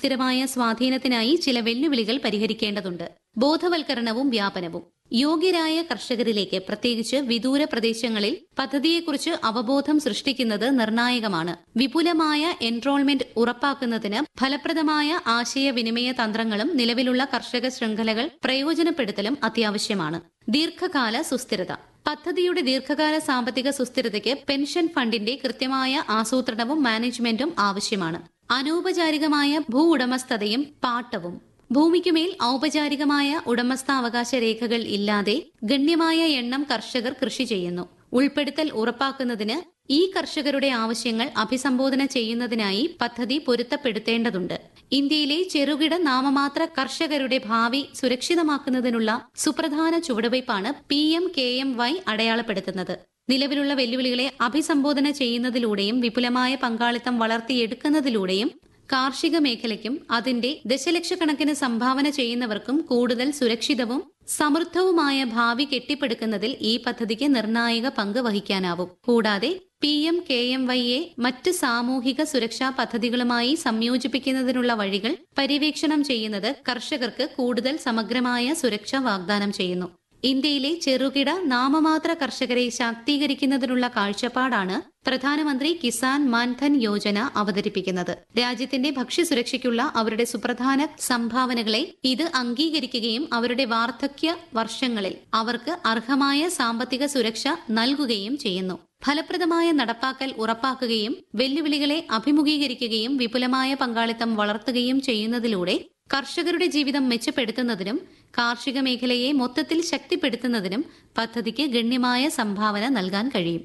സുസ്ഥിരമായ സ്വാധീനത്തിനായി ചില വെല്ലുവിളികൾ പരിഹരിക്കേണ്ടതുണ്ട് ബോധവൽക്കരണവും വ്യാപനവും യോഗ്യരായ കർഷകരിലേക്ക് പ്രത്യേകിച്ച് വിദൂര പ്രദേശങ്ങളിൽ പദ്ധതിയെക്കുറിച്ച് അവബോധം സൃഷ്ടിക്കുന്നത് നിർണായകമാണ് വിപുലമായ എൻറോൾമെന്റ് ഉറപ്പാക്കുന്നതിന് ഫലപ്രദമായ ആശയവിനിമയ തന്ത്രങ്ങളും നിലവിലുള്ള കർഷക ശൃംഖലകൾ പ്രയോജനപ്പെടുത്തലും അത്യാവശ്യമാണ് ദീർഘകാല സുസ്ഥിരത പദ്ധതിയുടെ ദീർഘകാല സാമ്പത്തിക സുസ്ഥിരതയ്ക്ക് പെൻഷൻ ഫണ്ടിന്റെ കൃത്യമായ ആസൂത്രണവും മാനേജ്മെന്റും ആവശ്യമാണ് അനൗപചാരികമായ ഭൂ ഉടമസ്ഥതയും പാട്ടവും ഭൂമിക്കുമേൽ ഔപചാരികമായ ഉടമസ്ഥാവകാശ രേഖകൾ ഇല്ലാതെ ഗണ്യമായ എണ്ണം കർഷകർ കൃഷി ചെയ്യുന്നു ഉൾപ്പെടുത്തൽ ഉറപ്പാക്കുന്നതിന് ഈ കർഷകരുടെ ആവശ്യങ്ങൾ അഭിസംബോധന ചെയ്യുന്നതിനായി പദ്ധതി പൊരുത്തപ്പെടുത്തേണ്ടതുണ്ട് ഇന്ത്യയിലെ ചെറുകിട നാമമാത്ര കർഷകരുടെ ഭാവി സുരക്ഷിതമാക്കുന്നതിനുള്ള സുപ്രധാന ചുവടുവയ്പ്പാണ് P M K M Y അടയാളപ്പെടുത്തുന്നത് നിലവിലുള്ള വെല്ലുവിളികളെ അഭിസംബോധന ചെയ്യുന്നതിലൂടെയും വിപുലമായ പങ്കാളിത്തം വളർത്തിയെടുക്കുന്നതിലൂടെയും കാർഷിക മേഖലയ്ക്കും അതിന്റെ ദശലക്ഷക്കണക്കിന് സംഭാവന ചെയ്യുന്നവർക്കും കൂടുതൽ സുരക്ഷിതവും സമൃദ്ധവുമായ ഭാവി കെട്ടിപ്പടുക്കുന്നതിൽ ഈ പദ്ധതിക്ക് നിർണായക പങ്ക് വഹിക്കാനാവും കൂടാതെ പി എം കെ എം വൈയെ മറ്റ് സാമൂഹിക സുരക്ഷാ പദ്ധതികളുമായി സംയോജിപ്പിക്കുന്നതിനുള്ള വഴികൾ പര്യവേക്ഷണം ചെയ്യുന്നത് കർഷകർക്ക് കൂടുതൽ സമഗ്രമായ സുരക്ഷ വാഗ്ദാനം ചെയ്യുന്നു ഇന്ത്യയിലെ ചെറുകിട നാമമാത്ര കർഷകരെ ശാക്തീകരിക്കുന്നതിനുള്ള കാഴ്ചപ്പാടാണ് പ്രധാനമന്ത്രി കിസാൻ മാൻധൻ യോജന അവതരിപ്പിക്കുന്നത് രാജ്യത്തിന്റെ ഭക്ഷ്യസുരക്ഷയ്ക്കുള്ള അവരുടെ സുപ്രധാന സംഭാവനകളെ ഇത് അംഗീകരിക്കുകയും അവരുടെ വാർദ്ധക്യ വർഷങ്ങളിൽ അവർക്ക് അർഹമായ സാമ്പത്തിക സുരക്ഷ നൽകുകയും ചെയ്യുന്നു ഫലപ്രദമായ നടപ്പാക്കൽ ഉറപ്പാക്കുകയും വെല്ലുവിളികളെ അഭിമുഖീകരിക്കുകയും വിപുലമായ പങ്കാളിത്തം വളർത്തുകയും ചെയ്യുന്നതിലൂടെ കർഷകരുടെ ജീവിതം മെച്ചപ്പെടുത്തുന്നതിനും കാർഷിക മേഖലയെ മൊത്തത്തിൽ ശക്തിപ്പെടുത്തുന്നതിനും പദ്ധതിക്ക് ഗണ്യമായ സംഭാവന നൽകാൻ കഴിയും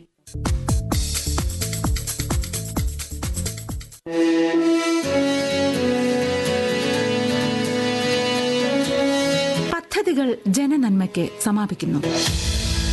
പദ്ധതികൾ ജനനന്മയ്ക്ക് സമാപിക്കുന്നു